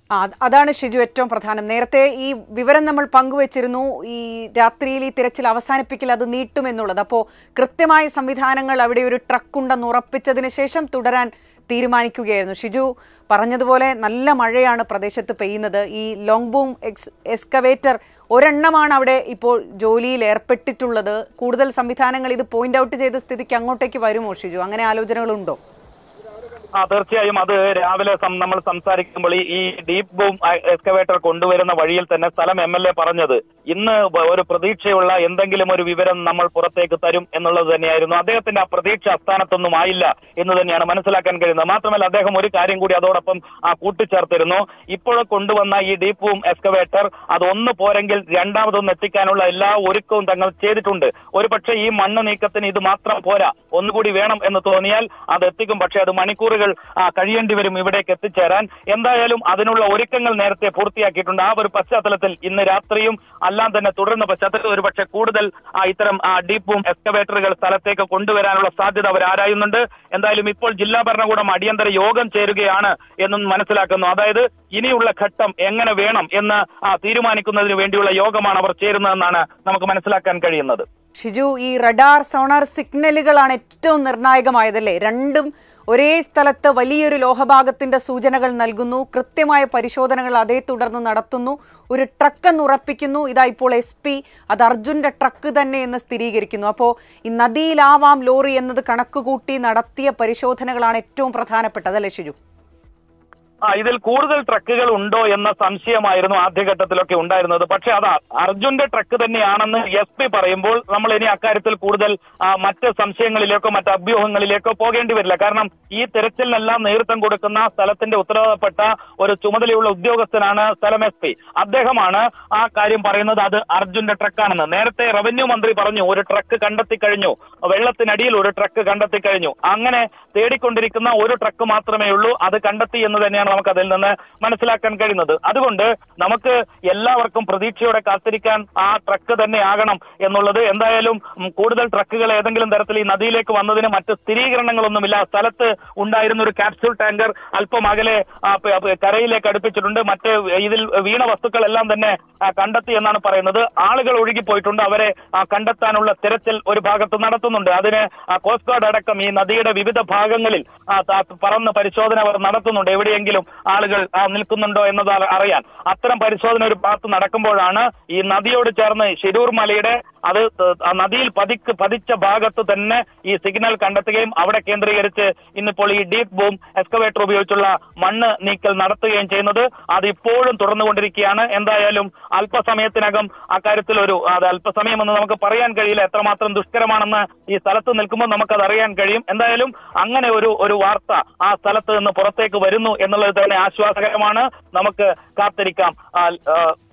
ആ അത് അതാണ് ഷിജു ഏറ്റവും പ്രധാനം നേരത്തെ ഈ വിവരം നമ്മൾ പങ്കുവച്ചിരുന്നു ഈ രാത്രിയിൽ ഈ തിരച്ചിൽ അവസാനിപ്പിക്കൽ അത് നീട്ടുമെന്നുള്ളത് അപ്പോൾ കൃത്യമായ സംവിധാനങ്ങൾ അവിടെ ഒരു ട്രക്ക് ഉണ്ടെന്ന് ഉറപ്പിച്ചതിന് ശേഷം തുടരാൻ തീരുമാനിക്കുകയായിരുന്നു ഷിജു പറഞ്ഞതുപോലെ നല്ല മഴയാണ് പ്രദേശത്ത് പെയ്യുന്നത് ഈ ലോങ് ബൂം എക്സ് എക്സ്കവേറ്റർ ഒരെണ്ണമാണ് അവിടെ ഇപ്പോൾ ജോലിയിൽ ഏർപ്പെട്ടിട്ടുള്ളത് കൂടുതൽ സംവിധാനങ്ങൾ ഇത് പോയിന്റ് ഔട്ട് ചെയ്ത സ്ഥിതിക്ക് അങ്ങോട്ടേക്ക് വരുമോ ഷിജു അങ്ങനെ ആലോചനകളുണ്ടോ ആ തീർച്ചയായും അത് രാവിലെ സം- നമ്മൾ സംസാരിക്കുമ്പോൾ ഈ- ഈ ഡീപ് ബൂം എക്സ്കവേറ്റർ കൊണ്ടുവരുന്ന വഴിയിൽ തന്നെ സ്ഥലം എം എൽ എ പറഞ്ഞത് ഇന്ന് വ- ഒരു പ്രതീക്ഷയുള്ള എന്തെങ്കിലും ഒരു വിവരം നമ്മൾ പുറത്തേക്ക് തരും എന്നുള്ളത് തന്നെയായിരുന്നു അദ്ദേഹത്തിന്റെ ആ പ്രതീക്ഷ അസ്ഥാനത്തൊന്നും ആയില്ല എന്ന് തന്നെയാണ് മനസ്സിലാക്കാൻ കഴിയുന്നത് മാത്രമല്ല അദ്ദേഹം ഒരു കാര്യം കൂടി അതോടൊപ്പം ആ കൂട്ടിച്ചേർത്തിരുന്നു ഇപ്പോൾ കൊണ്ടുവന്ന ഈ ഡീപ് ബൂം എക്സ്കവേറ്റർ അത് ഒന്ന് പോരെങ്കിൽ രണ്ടാമതൊന്ന് എത്തിക്കാനുള്ള എല്ലാ ഒരുക്കവും തങ്ങൾ ചെയ്തിട്ടുണ്ട് ഒരു പക്ഷേ ഈ മണ്ണ് നീക്കത്തിന് ഇത് മാത്രം പോരാ ഒന്നുകൂടി വേണം എന്ന് തോന്നിയാൽ അത് എത്തിക്കും പക്ഷേ അത് മണിക്കൂറുകൾ ആ, കഴിയേണ്ടി വരും ഇവിടേക്ക് എത്തിച്ചേരാൻ എന്തായാലും അതിനുള്ള ഒരുക്കങ്ങൾ നേരത്തെ പൂർത്തിയാക്കിയിട്ടുണ്ട് ആ ഒരു പശ്ചാത്തലത്തിൽ ഇന്ന് രാത്രിയും എല്ലാം തന്നെ തുടരുന്ന പശ്ചാത്തലത്തിൽ ഒരു പക്ഷേ കൂടുതൽ ആ, ഇത്തരം ആ, ഡീപ്പും എക്സ്കവേറ്ററുകൾ സ്ഥലത്തേക്ക് കൊണ്ടുവരാനുള്ള സാധ്യത അവർ ആരായുന്നുണ്ട് എന്തായാലും ഇപ്പോൾ ജില്ലാ ഭരണകൂടം അടിയന്തര യോഗം ചേരുകയാണ് എന്നും മനസ്സിലാക്കുന്നു അതായത് ഇനിയുള്ള ഘട്ടം എങ്ങനെ വേണം എന്ന് ആ, തീരുമാനിക്കുന്നതിന് വേണ്ടിയുള്ള യോഗമാണ് അവർ ചേരുന്നതെന്നാണ് നമുക്ക് മനസ്സിലാക്കാൻ കഴിയുന്നത് ഷിജു ഈ റഡാർ സോണാർ സിഗ്നലുകളാണ് ഏറ്റവും നിർണായകമായതല്ലേ രണ്ടും ഒരേ സ്ഥലത്ത് വലിയൊരു ലോഹഭാഗത്തിന്റെ സൂചനകൾ നൽകുന്നു കൃത്യമായ പരിശോധനകൾ അതേ തുടർന്ന് നടത്തുന്നു ഒരു ട്രക്ക് എന്ന് ഉറപ്പിക്കുന്നു ഇതാ ഇപ്പോൾ എസ് പി അത് അർജുന്റെ ട്രക്ക് തന്നെ എന്ന് സ്ഥിരീകരിക്കുന്നു അപ്പോൾ ഈ നദിയിലാവാം ലോറി എന്നത് കണക്കുകൂട്ടി നടത്തിയ പരിശോധനകളാണ് ഏറ്റവും പ്രധാനപ്പെട്ടത് അല്ലേ ഷിജു ആ ഇതിൽ കൂടുതൽ ട്രക്കുകൾ ഉണ്ടോ എന്ന സംശയമായിരുന്നു ആദ്യഘട്ടത്തിലൊക്കെ ഉണ്ടായിരുന്നത് പക്ഷെ അത് അർജുന്റെ ട്രക്ക് തന്നെയാണെന്ന് എസ് പി പറയുമ്പോൾ നമ്മൾ ഇനി അക്കാര്യത്തിൽ കൂടുതൽ ആ, മറ്റ് സംശയങ്ങളിലേക്കോ മറ്റ് അഭ്യൂഹങ്ങളിലേക്കോ പോകേണ്ടി വരില്ല കാരണം ഈ തെരച്ചിലിനെല്ലാം നേതൃത്വം കൊടുക്കുന്ന സ്ഥലത്തിന്റെ ഉത്തരവാദപ്പെട്ട ഒരു ചുമതലയുള്ള ഉദ്യോഗസ്ഥനാണ് സ്ഥലം എസ് പി അദ്ദേഹമാണ് ആ കാര്യം പറയുന്നത് അത് അർജുന്റെ ട്രക്കാണെന്ന് നേരത്തെ റവന്യൂ മന്ത്രി പറഞ്ഞു ഒരു ട്രക്ക് കണ്ടെത്തി കഴിഞ്ഞു വെള്ളത്തിനടിയിൽ ഒരു ട്രക്ക് കണ്ടെത്തി കഴിഞ്ഞു അങ്ങനെ തേടിക്കൊണ്ടിരിക്കുന്ന ഒരു ട്രക്ക് മാത്രമേ ഉള്ളൂ അത് കണ്ടെത്തി എന്ന് തന്നെയാണ് നമുക്ക് അതിൽ നിന്ന് മനസ്സിലാക്കാൻ കഴിയുന്നത് അതുകൊണ്ട് നമുക്ക് എല്ലാവർക്കും പ്രതീക്ഷയോടെ കാത്തിരിക്കാൻ ആ ട്രക്ക് തന്നെ ആകണം എന്നുള്ളത് എന്തായാലും ഉം, കൂടുതൽ ട്രക്കുകൾ ഏതെങ്കിലും തരത്തിൽ ഈ നദിയിലേക്ക് വന്നതിന് മറ്റ് സ്ഥിരീകരണങ്ങളൊന്നുമില്ല ആ സ്ഥലത്ത് ഉണ്ടായിരുന്ന ഒരു ക്യാപ്സ്യൂൾ ടാങ്കർ അല്പം അകലെ ആ, പ- പ- കരയിലേക്ക് അടുപ്പിച്ചിട്ടുണ്ട് മറ്റ് ഇതിൽ വീണ വസ്തുക്കളെല്ലാം തന്നെ ആ, കണ്ടെത്തി എന്നാണ് പറയുന്നത് ആളുകൾ ഒഴുകിപ്പോയിട്ടുണ്ട് അവരെ ആ, കണ്ടെത്താനുള്ള തിരച്ചിൽ ഒരു ഭാഗത്ത് നടത്തുന്നുണ്ട് അതിന് ആ, കോസ്റ്റ് ഗാർഡ് അടക്കം ഈ നദിയുടെ വിവിധ ഭാഗങ്ങളിൽ ആ, ത- പറന്ന് പരിശോധന അവർ നടത്തുന്നുണ്ട് എവിടെയെങ്കിലും ആളുകൾ ആ, നിൽക്കുന്നുണ്ടോ എന്നത് അറി- അറിയാൻ അത്തരം പരിശോധന ഒരു ഭാഗത്ത് നടക്കുമ്പോഴാണ് ഈ നദിയോട് ചേർന്ന് ഷിരൂർ മലയുടെ അത് ത- ആ നദിയിൽ പതിക്ക് പതിച്ച ഭാഗത്ത് തന്നെ ഈ സിഗ്നൽ കണ്ടെത്തുകയും അവിടെ കേന്ദ്രീകരിച്ച് ഇന്നിപ്പോൾ ഈ ഡീപ് ബൂം എക്സ്കവേറ്റർ ഉപയോഗിച്ചുള്ള മണ്ണ് നീക്കൽ നടത്തുകയും ചെയ്യുന്നത് അത് ഇപ്പോഴും തുടർന്നുകൊണ്ടിരിക്കുകയാണ് എന്തായാലും അല്പസമയത്തിനകം അക്കാര്യത്തിൽ ഒരു അത് അല്പസമയം എന്ന് നമുക്ക് പറയാൻ കഴിയില്ല എത്രമാത്രം ദുഷ്കരമാണെന്ന് ഈ സ്ഥലത്ത് നിൽക്കുമ്പോൾ നമുക്കത് അറിയാൻ കഴിയും എന്തായാലും അങ്ങനെ ഒരു ഒരു വാർത്ത ആ സ്ഥലത്ത് നിന്ന് പുറത്തേക്ക് വരുന്നു എന്നുള്ളത് തന്നെ ആശ്വാസകരമാണ് നമുക്ക് കാത്തിരിക്കാം ആ, ആ,